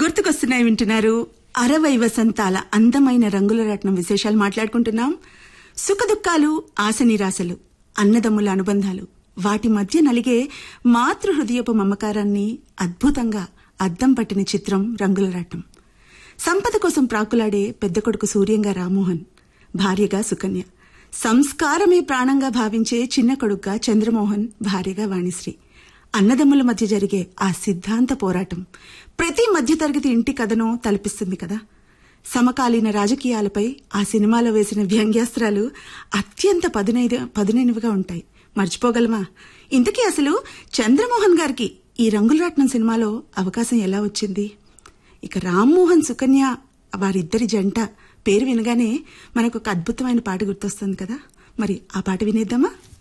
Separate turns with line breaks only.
గుర్తుకొస్తున్నాయి వింటున్నారు అరవై వసంతాల అందమైన రంగుల రత్నం విశేషాలు మాట్లాడుకుంటున్నాం సుఖదుఖాలు ఆశ నిరాశలు అన్నదమ్ముల అనుబంధాలు వాటి మధ్య నలిగే మాతృ హృదయపు మమకారాన్ని అద్భుతంగా అద్దం పట్టిన చిత్రం రంగుల రత్నం సంపద కోసం ప్రాకులాడే పెద్ద కొడుకు సూర్యంగా రామ్మోహన్ భార్యగా సుకన్య సంస్కారమే ప్రాణంగా భావించే చిన్న కొడుకుగా చంద్రమోహన్ భార్యగా వాణిశ్రీ అన్నదమ్ముల మధ్య జరిగే ఆ సిద్ధాంత పోరాటం ప్రతి మధ్యతరగతి ఇంటి కథను తలపిస్తుంది కదా సమకాలీన రాజకీయాలపై ఆ సినిమాలో వేసిన వ్యంగ్యాస్త్రాలు అత్యంత పదునైన పదునైనవిగా ఉంటాయి మర్చిపోగలమా ఇంతకీ అసలు చంద్రమోహన్ గారికి ఈ రంగులరాట్నం సినిమాలో అవకాశం ఎలా వచ్చింది ఇక రామ్మోహన్ సుకన్య వారిద్దరి జంట పేరు వినగానే మనకు ఒక అద్భుతమైన పాట గుర్తొస్తుంది కదా మరి ఆ పాట వినేద్దామా